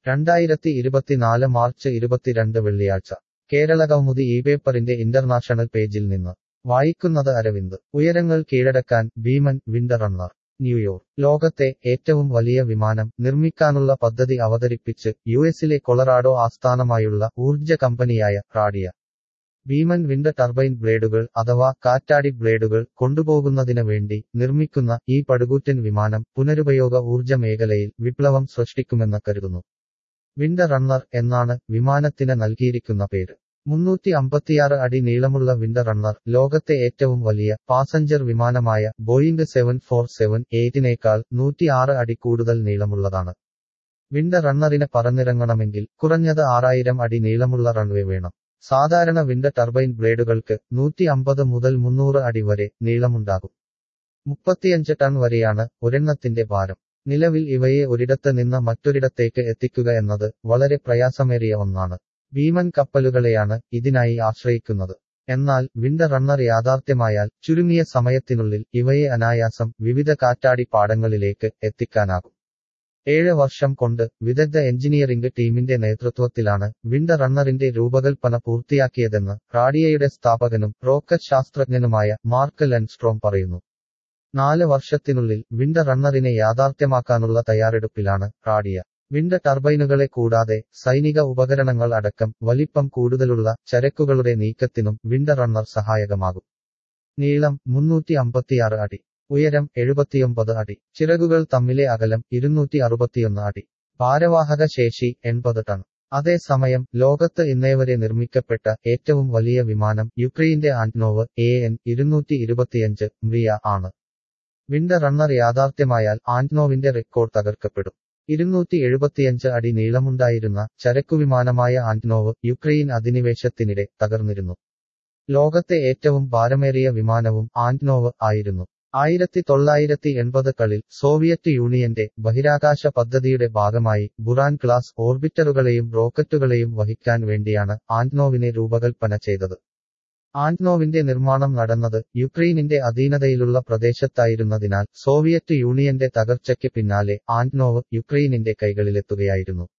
രണ്ടായിരത്തി ഇരുപത്തിനാല് മാർച്ച് ഇരുപത്തിരണ്ട് വെള്ളിയാഴ്ച കേരള കൗമുദി ഈ പേപ്പറിന്റെ ഇന്റർനാഷണൽ പേജിൽ നിന്ന് വായിക്കുന്നത് അരവിന്ദ് ഉയരങ്ങൾ കീഴടക്കാൻ ഭീമൻ വിൻഡർ റണ്ണർ ന്യൂയോർക്ക് ലോകത്തെ ഏറ്റവും വലിയ വിമാനം നിർമ്മിക്കാനുള്ള പദ്ധതി അവതരിപ്പിച്ച് യുഎസിലെ കൊളറാഡോ ആസ്ഥാനമായുള്ള ഊർജ്ജ കമ്പനിയായ റാഡിയ ഭീമൻ വിൻഡ് ടർബൈൻ ബ്ലേഡുകൾ അഥവാ കാറ്റാടി ബ്ലേഡുകൾ കൊണ്ടുപോകുന്നതിന് വേണ്ടി നിർമ്മിക്കുന്ന ഈ പടുകൂറ്റൻ വിമാനം പുനരുപയോഗ ഊർജ്ജ മേഖലയിൽ വിപ്ലവം സൃഷ്ടിക്കുമെന്ന് കരുതുന്നു വിൻഡ് റണ്ണർ എന്നാണ് വിമാനത്തിന് നൽകിയിരിക്കുന്ന പേര് മുന്നൂറ്റി അമ്പത്തിയാറ് അടി നീളമുള്ള വിൻഡ് റണ്ണർ ലോകത്തെ ഏറ്റവും വലിയ പാസഞ്ചർ വിമാനമായ ബോയിംഗ് സെവൻ ഫോർ സെവൻ എയ്റ്റിനേക്കാൾ നൂറ്റിയാറ് അടി കൂടുതൽ നീളമുള്ളതാണ് വിൻഡ് റണ്ണറിന് പറന്നിറങ്ങണമെങ്കിൽ കുറഞ്ഞത് ആറായിരം അടി നീളമുള്ള റൺവേ വേണം സാധാരണ വിൻഡ് ടർബൈൻ ബ്ലേഡുകൾക്ക് നൂറ്റി അമ്പത് മുതൽ മുന്നൂറ് അടി വരെ നീളമുണ്ടാകും മുപ്പത്തിയഞ്ച് ടൺ വരെയാണ് ഒരെണ്ണത്തിന്റെ ഭാരം നിലവിൽ ഇവയെ ഒരിടത്ത് നിന്ന് മറ്റൊരിടത്തേക്ക് എത്തിക്കുക എന്നത് വളരെ പ്രയാസമേറിയ ഒന്നാണ് ഭീമൻ കപ്പലുകളെയാണ് ഇതിനായി ആശ്രയിക്കുന്നത് എന്നാൽ വിൻഡ് റണ്ണർ യാഥാർത്ഥ്യമായാൽ ചുരുങ്ങിയ സമയത്തിനുള്ളിൽ ഇവയെ അനായാസം വിവിധ കാറ്റാടി പാടങ്ങളിലേക്ക് എത്തിക്കാനാകും ഏഴ് വർഷം കൊണ്ട് വിദഗ്ധ എഞ്ചിനീയറിംഗ് ടീമിന്റെ നേതൃത്വത്തിലാണ് വിൻഡ് റണ്ണറിന്റെ രൂപകൽപ്പന പൂർത്തിയാക്കിയതെന്ന് റാഡിയയുടെ സ്ഥാപകനും റോക്കറ്റ് ശാസ്ത്രജ്ഞനുമായ മാർക്ക് ലെൻസ്ട്രോം പറയുന്നു നാല് വർഷത്തിനുള്ളിൽ വിൻഡ് റണ്ണറിനെ യാഥാർത്ഥ്യമാക്കാനുള്ള തയ്യാറെടുപ്പിലാണ് റാഡിയ വിൻഡ് ടർബൈനുകളെ കൂടാതെ സൈനിക ഉപകരണങ്ങൾ അടക്കം വലിപ്പം കൂടുതലുള്ള ചരക്കുകളുടെ നീക്കത്തിനും വിൻഡ് റണ്ണർ സഹായകമാകും നീളം മുന്നൂറ്റി അമ്പത്തിയാറ് അടി ഉയരം എഴുപത്തിയൊമ്പത് അടി ചിറകുകൾ തമ്മിലെ അകലം ഇരുന്നൂറ്റി അറുപത്തിയൊന്ന് അടി ഭാരവാഹക ശേഷി എൺപത് ടൺ അതേസമയം ലോകത്ത് ഇന്നേവരെ നിർമ്മിക്കപ്പെട്ട ഏറ്റവും വലിയ വിമാനം യുക്രൈന്റെ ആന്റ്നോവ് എ എൻ ഇരുന്നൂറ്റി ഇരുപത്തിയഞ്ച് മ്രിയ ആണ് വിൻഡ് റണ്ണർ യാഥാർത്ഥ്യമായാൽ ആന്റ്നോവിന്റെ റെക്കോർഡ് തകർക്കപ്പെടും ഇരുന്നൂറ്റി എഴുപത്തിയഞ്ച് അടി നീളമുണ്ടായിരുന്ന ചരക്കുവിമാനമായ ആന്റ്നോവ് യുക്രൈൻ അധിനിവേശത്തിനിടെ തകർന്നിരുന്നു ലോകത്തെ ഏറ്റവും ഭാരമേറിയ വിമാനവും ആന്റ്നോവ് ആയിരുന്നു ആയിരത്തി തൊള്ളായിരത്തി എൺപതുകളിൽ സോവിയറ്റ് യൂണിയന്റെ ബഹിരാകാശ പദ്ധതിയുടെ ഭാഗമായി ബുറാൻ ക്ലാസ് ഓർബിറ്ററുകളെയും റോക്കറ്റുകളെയും വഹിക്കാൻ വേണ്ടിയാണ് ആന്റ്നോവിനെ രൂപകൽപ്പന ചെയ്തത് ആന്റ്നോവിന്റെ നിർമ്മാണം നടന്നത് യുക്രൈനിന്റെ അധീനതയിലുള്ള പ്രദേശത്തായിരുന്നതിനാൽ സോവിയറ്റ് യൂണിയന്റെ തകർച്ചയ്ക്ക് പിന്നാലെ ആന്റ്നോവ് യുക്രൈനിന്റെ കൈകളിലെത്തുകയായിരുന്നു